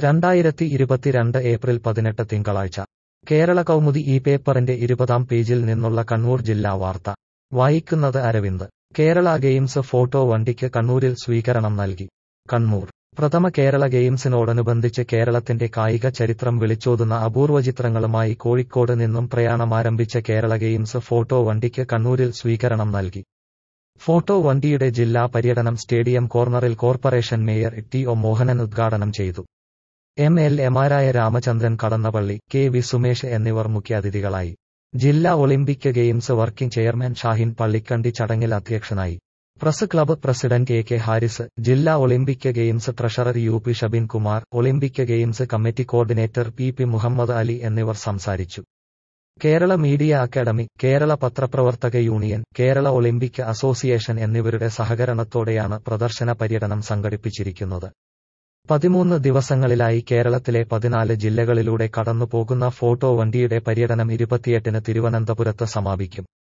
രണ്ടായിരത്തി ഇരുപത്തിരണ്ട് ഏപ്രിൽ പതിനെട്ട് തിങ്കളാഴ്ച കേരള കൗമുദി ഈ പേപ്പറിന്റെ ഇരുപതാം പേജിൽ നിന്നുള്ള കണ്ണൂർ ജില്ലാ വാർത്ത വായിക്കുന്നത് അരവിന്ദ് കേരള ഗെയിംസ് ഫോട്ടോ വണ്ടിക്ക് കണ്ണൂരിൽ സ്വീകരണം നൽകി കണ്ണൂർ പ്രഥമ കേരള ഗെയിംസിനോടനുബന്ധിച്ച് കേരളത്തിന്റെ കായിക ചരിത്രം വിളിച്ചോതുന്ന അപൂർവ ചിത്രങ്ങളുമായി കോഴിക്കോട് നിന്നും പ്രയാണമാരംഭിച്ച കേരള ഗെയിംസ് ഫോട്ടോ വണ്ടിക്ക് കണ്ണൂരിൽ സ്വീകരണം നൽകി ഫോട്ടോ വണ്ടിയുടെ ജില്ലാ പര്യടനം സ്റ്റേഡിയം കോർണറിൽ corporation mayor T O Mohanan ഉദ്ഘാടനം ചെയ്തു എം എൽ എമാരായ രാമചന്ദ്രൻ കടന്നപള്ളി കെ വി സുമേഷ് എന്നിവർ മുഖ്യാതിഥികളായി ജില്ലാ Olympic games working chairman Shahin Pallikandi ചടങ്ങിൽ അധ്യക്ഷനായി press club president A K Haris ജില്ലാ Olympic games treasurer U P Shabin Kumar Olympic games committee coordinator P P Muhammad Ali എന്നിവർ സംസാരിച്ചു കേരള മീഡിയ അക്കാദമി കേരള പത്രപ്രവർത്തക യൂണിയൻ കേരള ഒളിമ്പിക് അസോസിയേഷൻ എന്നിവരുടെ സഹകരണത്തോടെയാണ് പ്രദർശന പര്യടനം സംഘടിപ്പിച്ചിരിക്കുന്നത് പതിമൂന്ന് ദിവസങ്ങളിലായി കേരളത്തിലെ പതിനാല് ജില്ലകളിലൂടെ കടന്നുപോകുന്ന ഫോട്ടോ വണ്ടിയുടെ പര്യടനം ഇരുപത്തിയെട്ടിന് തിരുവനന്തപുരത്ത് സമാപിക്കും